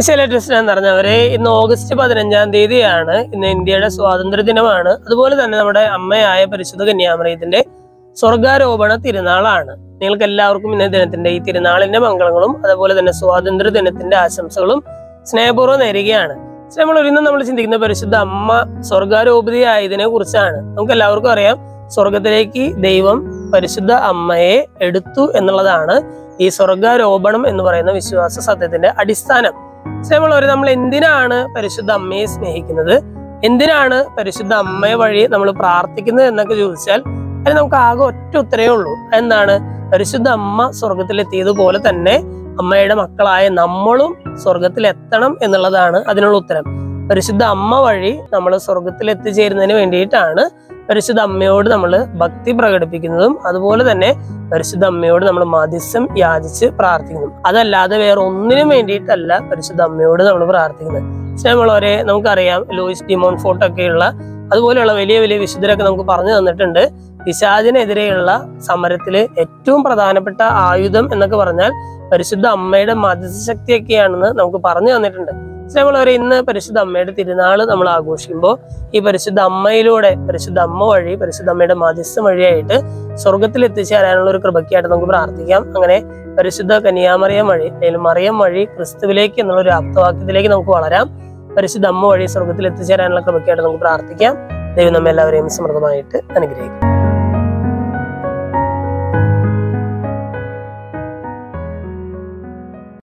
ശൈലജസ്റ്റ് എന്ന് പറഞ്ഞവരെ ഇന്ന് ഓഗസ്റ്റ് പതിനഞ്ചാം തീയതിയാണ് ഇന്ന് ഇന്ത്യയുടെ സ്വാതന്ത്ര്യ ദിനമാണ് അതുപോലെ തന്നെ നമ്മുടെ അമ്മയായ പരിശുദ്ധ കന്യാമറിയത്തിന്റെ സ്വർഗാരോപണ തിരുനാളാണ് നിങ്ങൾക്ക് എല്ലാവർക്കും ഇന്നേ ദിനത്തിന്റെ ഈ തിരുനാളിന്റെ മംഗളങ്ങളും അതുപോലെ തന്നെ സ്വാതന്ത്ര്യ ദിനത്തിന്റെ ആശംസകളും സ്നേഹപൂർവ്വം നേരുകയാണ് പക്ഷെ നമ്മൾ ഇന്ന് നമ്മൾ ചിന്തിക്കുന്ന പരിശുദ്ധ അമ്മ സ്വർഗാരോപതിയായതിനെ കുറിച്ചാണ് നമുക്ക് എല്ലാവർക്കും അറിയാം സ്വർഗത്തിലേക്ക് ദൈവം പരിശുദ്ധ അമ്മയെ എടുത്തു എന്നുള്ളതാണ് ഈ സ്വർഗാരോപണം എന്ന് പറയുന്ന വിശ്വാസ സത്യത്തിന്റെ അടിസ്ഥാനം പക്ഷെ നമ്മൾ ഒരു നമ്മൾ എന്തിനാണ് പരിശുദ്ധ അമ്മയെ സ്നേഹിക്കുന്നത് എന്തിനാണ് പരിശുദ്ധ അമ്മയെ വഴി നമ്മൾ പ്രാർത്ഥിക്കുന്നത് എന്നൊക്കെ ചോദിച്ചാൽ അതിന് നമുക്ക് ആകെ ഒറ്റ ഉത്തരേ ഉള്ളൂ എന്താണ് പരിശുദ്ധ അമ്മ സ്വർഗത്തിലെത്തിയതുപോലെ തന്നെ അമ്മയുടെ മക്കളായ നമ്മളും സ്വർഗത്തിൽ എത്തണം എന്നുള്ളതാണ് അതിനുള്ള ഉത്തരം പരിശുദ്ധ അമ്മ വഴി നമ്മൾ സ്വർഗത്തിൽ എത്തിച്ചേരുന്നതിന് വേണ്ടിയിട്ടാണ് പരിശുദ്ധ അമ്മയോട് നമ്മൾ ഭക്തി പ്രകടിപ്പിക്കുന്നതും അതുപോലെ തന്നെ പരിശുദ്ധ അമ്മയോട് നമ്മൾ മാധ്യസ്ഥം യാചിച്ച് പ്രാർത്ഥിക്കുന്നു അതല്ലാതെ വേറെ ഒന്നിനും വേണ്ടിയിട്ടല്ല പരിശുദ്ധ അമ്മയോട് നമ്മൾ പ്രാർത്ഥിക്കുന്നത് നമ്മളൊരെ നമുക്കറിയാം ലൂയിസ് ഡിമോൺ ഫോർട്ട് ഒക്കെയുള്ള അതുപോലെയുള്ള വലിയ വലിയ വിശുദ്ധരൊക്കെ നമുക്ക് പറഞ്ഞു തന്നിട്ടുണ്ട് പിശാചിനെതിരെയുള്ള സമരത്തില് ഏറ്റവും പ്രധാനപ്പെട്ട ആയുധം എന്നൊക്കെ പറഞ്ഞാൽ പരിശുദ്ധ അമ്മയുടെ മധ്യസ്ഥ ശക്തിയൊക്കെയാണെന്ന് നമുക്ക് പറഞ്ഞു തന്നിട്ടുണ്ട് നമ്മളൊരു ഇന്ന് പരിശുദ്ധ അമ്മയുടെ തിരുനാള് നമ്മൾ ആഘോഷിക്കുമ്പോൾ ഈ പരിശുദ്ധ അമ്മയിലൂടെ പരിശുദ്ധ അമ്മ വഴി പരിശുദ്ധ അമ്മയുടെ മധ്യസ്ഥം വഴിയായിട്ട് സ്വർഗത്തിൽ എത്തിച്ചേരാനുള്ള ഒരു കൃപയ്ക്കായിട്ട് നമുക്ക് പ്രാർത്ഥിക്കാം അങ്ങനെ പരിശുദ്ധ കന്യാമറിയം വഴി അല്ലെങ്കിൽ മറിയം വഴി ക്രിസ്തുവിലേക്ക് എന്നുള്ള ഒരു ആപ്തവാക്യത്തിലേക്ക് നമുക്ക് വളരാം പരിശുദ്ധ അമ്മ വഴി സ്വർഗത്തിൽ എത്തിച്ചേരാനുള്ള കൃപയ്ക്കായിട്ട് നമുക്ക് പ്രാർത്ഥിക്കാം ദൈവം നമ്മെ എല്ലാവരെയും സമൃദ്ധമായിട്ട് അനുഗ്രഹിക്കും